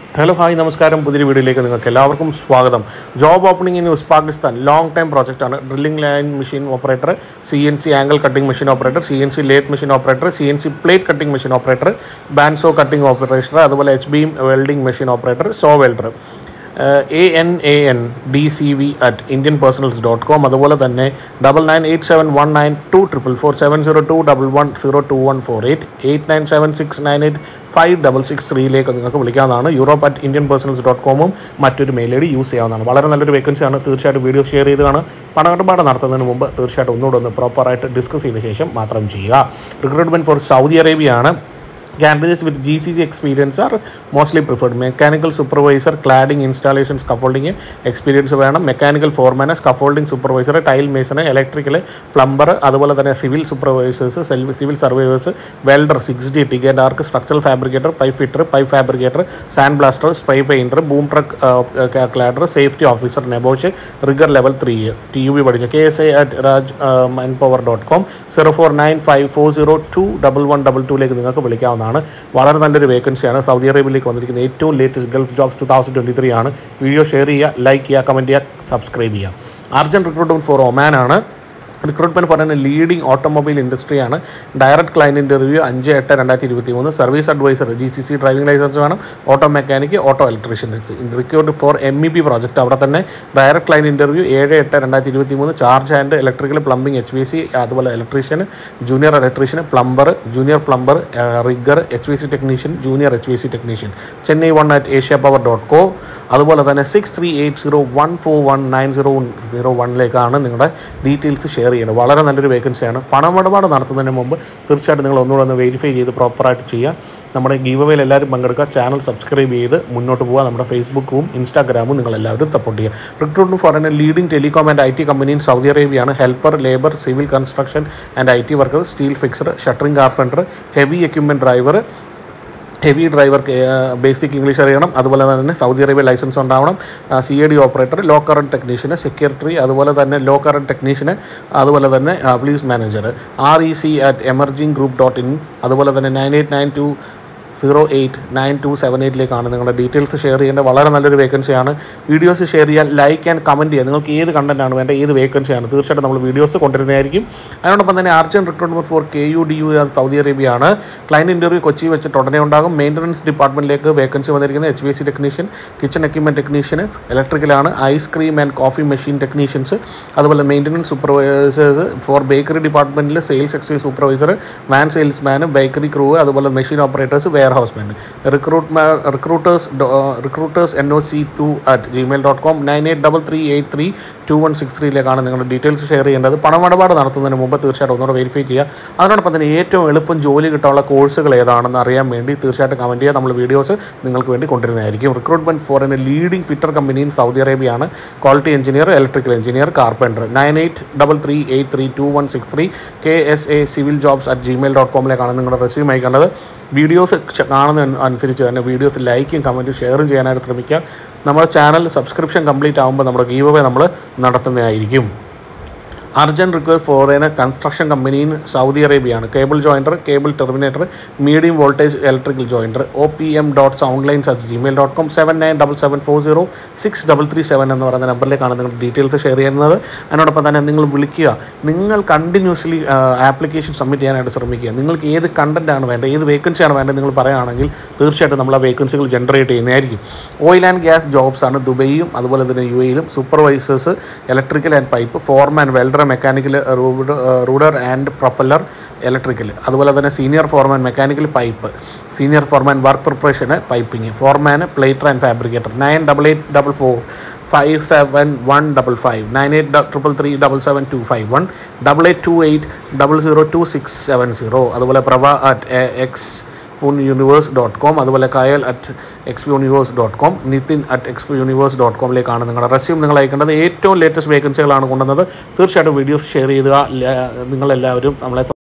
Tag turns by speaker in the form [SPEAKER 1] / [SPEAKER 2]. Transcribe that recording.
[SPEAKER 1] Hello hi നമസ്കാരം പുതിയ വീഡിയോയിലേക്ക് നിങ്ങൾക്ക് എല്ലാവർക്കും സ്വാഗതം job opening in Uzbekistan long time പ്രോജക്റ്റാണ് drilling line machine operator C N C angle cutting machine operator C N C lathe machine operator C N C plate cutting machine operator bandsaw cutting operator അതുപോലെ H beam welding machine operator so welder A N A N D C V at Indian personals dot com അതുപോലെ തന്നെ double nine eight seven one nine two triple four seven zero two double one zero two one four eight eight nine seven six nine eight five double six ത്രീയിലേക്ക് നിങ്ങൾക്ക് വിളിക്കാവുന്നതാണ് Europe at Indian personals dot കോമും മറ്റൊരു mail I D use ചെയ്യാവുന്നതാണ് വളരെ നല്ലൊരു വേക്കൻസിയാണ് തീർച്ചയായിട്ടും വീഡിയോ ഷെയർ ചെയ്ത് കാണുക പണമിടപാട് നടത്തുന്നതിന് മുമ്പ് തീർച്ചയായിട്ടും ഒന്നുകൂടെ ഒന്ന് പ്രോപ്പറായിട്ട് ഡിസ്കസ് ചെയ്ത ശേഷം മാത്രം ചെയ്യുക റിക്രൂട്ട്മെൻറ്റ് ഫോർ സൗദി അറേബ്യയാണ് candidates with GCC experience are mostly preferred. Mechanical supervisor, cladding, installation, scaffolding experience വേണം mechanical foreman scaffolding supervisor tile mason electrical plumber അതുപോലെ തന്നെ civil supervisors self civil surveyors welder six D ticket arc structural fabricator pipe fitter pipe fabricator sand blaster spray painter boom truck cladder safety officer NEBOSH rigger level three T U B പഠിച്ച K S I at Raj mine power dot com zero four nine five four zero two double one double ടൂലേക്ക് നിങ്ങൾക്ക് വിളിക്കാവുന്നതാണ് വളരെ നല്ലൊരു വേക്കൻസിയാണ് Saudi അറേബ്യയിലേക്ക് വന്നിരിക്കുന്ന ഏറ്റവും latest Gulf jobs two thousand twenty three ആണ് വീഡിയോ ഷെയർ ചെയ്യുക ലൈക്ക് ചെയ്യുക കമൻറ്റ് ചെയ്യുക സബ്സ്ക്രൈബ് ചെയ്യുക അർജൻറ്റ് റിക്രൂട്ട്മെൻറ്റ് ഫോർ ഒമാൻ ആണ് recruitment for an leading automobile ഇൻഡസ്ട്രിയാണ് ഡയറക്റ്റ് ക്ലയൻറ്റ് ഇൻ്റർവ്യൂ അഞ്ച് എട്ട് രണ്ടായിരത്തി ഇരുപത്തി മൂന്ന് service advisor G C C driving licence വേണം auto mechanic auto electricians recruit for M E P project അവിടെ തന്നെ ഡയറക്റ്റ് ക്ലയൻറ്റ് ഇൻ്റർവ്യൂ ഏഴ് എട്ട് രണ്ടായിരത്തി ഇരുപത്തി മൂന്ന് charge and electrical plumbing H V C അതുപോലെ electrician junior electrician plumber junior plumber rigger H V C technician junior H V C technician Chennai one at Asia power dot co അതുപോലെ തന്നെ six three eight zero one four one nine zero zero വണ്ണിലേക്കാണ് നിങ്ങളുടെ details share ചെയ്യുന്നത് വളരെ നല്ലൊരു വേക്കൻസിയാണ് പണമിടപാട് നടത്തുന്നതിന് മുമ്പ് തീർച്ചയായിട്ടും നിങ്ങൾ ഒന്നുകൂടെ ഒന്ന് വെരിഫൈ ചെയ്ത് പ്രോപ്പറായിട്ട് ചെയ്യുക നമ്മുടെ ഗീവ് അവേയിൽ എല്ലാവരും പങ്കെടുക്കുക ചാനൽ സബ്സ്ക്രൈബ് ചെയ്ത് മുന്നോട്ട് പോവുക നമ്മുടെ ഫേസ്ബുക്കും ഇൻസ്റ്റാഗ്രാമും നിങ്ങൾ എല്ലാവരും സപ്പോർട്ട് ചെയ്യുക recruitment for an leading telecom and I T company in Saudi അറേബ്യയാണ് helper labour civil construction and I T worker steel fixer shuttering carpenter heavy equipment driver heavy driver basic English അറിയണം അതുപോലെ തന്നെ Saudi Arabia licence ഉണ്ടാവണം C A D operator low current technician security അതുപോലെ തന്നെ low current technician അതുപോലെ തന്നെ police manager R E C at emerging group dot in അതുപോലെ തന്നെ nine eight nine two zero eight nine two seven എയ്റ്റിലേക്കാണ് നിങ്ങളുടെ details share ചെയ്യേണ്ട വളരെ നല്ലൊരു വേക്കൻസിയാണ് വീഡിയോസ് ഷെയർ ചെയ്യാൻ ലൈക്ക് ആൻഡ് കമൻറ്റ് ചെയ്യുക നിങ്ങൾക്ക് ഏത് കണ്ടൻറ്റാണ് വേണ്ട ഏത് വേക്കൻസിയാണ് തീർച്ചയായിട്ടും നമ്മൾ വീഡിയോസ് കൊണ്ടുവരുന്നതായിരിക്കും അതിനോടൊപ്പം തന്നെ ആർച്ചൻ recruitment for K U D U Saudi അറേബ്യയാണ് ക്ലൈൻറ്റ് ഇൻ്റർവ്യൂ കൊച്ചി വെച്ചിട്ട് ഉടനെ ഉണ്ടാകും മെയിൻ്റനൻസ് ഡിപ്പാർട്ട്മെൻറ്റിലേക്ക് വേക്കൻസി വന്നിരിക്കുന്നത് H V C technician kitchen equipment technician ഇലക്ട്രിക്കലാണ് ice cream and coffee machine technicians അതുപോലെ മെയിൻ്റനൻസ് സൂപ്പർവൈസേഴ്സ് ഫോർ ബേക്കറി ഡിപ്പാർട്ട്മെൻറ്റിൽ sales excise supervisor van salesman bakery crew അതുപോലെ മെഷീൻ ഓപ്പറേറ്റേഴ്സ് വെയർ ഹൗസ്മാൻ റിക്രൂട്ട്മാ recruiters recruiters N O C two at Gmail dot com nine eight double three eight three two one six ത്രീയിലേക്കാണ് നിങ്ങളുടെ details share ചെയ്യേണ്ടത് പണമിടപാട് നടത്തുന്നതിന് മുമ്പ് തീർച്ചയായിട്ടും ഒന്നുകൂടെ വെരിഫൈ ചെയ്യുക അതിനോടൊപ്പം തന്നെ ഏറ്റവും എളുപ്പം ജോലി കിട്ടാനുള്ള കോഴ്സുകൾ ഏതാണെന്ന് അറിയാൻ വേണ്ടി തീർച്ചയായിട്ടും കമൻറ്റ് ചെയ്യുക നമ്മൾ വീഡിയോസ് നിങ്ങൾക്ക് വേണ്ടി കൊണ്ടുവരുന്നതായിരിക്കും recruitment for an leading fitter company in Saudi അറേബ്യയാണ് quality engineer electrical engineer carpenter nine eight double three eight three two one six three K S A civil jobs at Gmail dot കോമിലേക്കാണ് നിങ്ങളുടെ resume അയക്കേണ്ടത് videos കാണുന്ന അനുസരിച്ച് തന്നെ videos ലൈക്കും കമൻറ്റും ഷെയറും ചെയ്യാനായിട്ട് ശ്രമിക്കുക നമ്മുടെ ചാനൽ സബ്സ്ക്രിപ്ഷൻ കംപ്ലീറ്റ് ആകുമ്പോൾ നമ്മുടെ ഗീവ് അവേ നമ്മൾ നടത്തുന്നതായിരിക്കും urgent request for an construction company in Saudi അറേബ്യയാണ് cable jointer cable terminator medium voltage electrical jointer O P M dot sound lines at Gmail dot com seven nine double seven four zero six double three seven എന്ന് പറയുന്ന നമ്പറിലേക്കാണ് നിങ്ങളുടെ details share ചെയ്യുന്നത് അതിനോടൊപ്പം തന്നെ നിങ്ങൾ വിളിക്കുക നിങ്ങൾ കണ്ടിന്യൂസ്ലി ആപ്ലിക്കേഷൻ സബ്മിറ്റ് ചെയ്യാനായിട്ട് ശ്രമിക്കുക നിങ്ങൾക്ക് ഏത് കണ്ടൻറ്റാണ് വേണ്ടത് ഏത് വേക്കൻസിയാണ് വേണ്ടത് നിങ്ങൾ പറയുകയാണെങ്കിൽ തീർച്ചയായിട്ടും നമ്മൾ ആ വേക്കൻസികൾ ജനറേറ്റ് ചെയ്യുന്നതായിരിക്കും ഓയിൽ ആൻഡ് ഗ്യാസ് ജോബ്സ് ആണ് ദുബൈയും അതുപോലെ തന്നെ യു എയിലും supervisors electrical and pipe foreman welder mechanical rudder and propeller electrical അതുപോലെ തന്നെ senior foreman mechanical pipe senior foreman work preparation piping foreman plater and fabricator nine double eight double four five seven one double five nine eight triple three double seven two five one double eight two eight double zero two six seven zero അതുപോലെ Prabha at X Pune universe dot com അതുപോലെ കയൽ at X universe dot com Nithin at X universe dot കോമിലേക്കാണ് നിങ്ങളുടെ resume നിങ്ങൾ അയക്കേണ്ടത് ഏറ്റവും latest വേക്കൻസികളാണ് കൊണ്ടുവന്നത് തീർച്ചയായിട്ടും videos share ചെയ്യുക നിങ്ങളെല്ലാവരും നമ്മളെ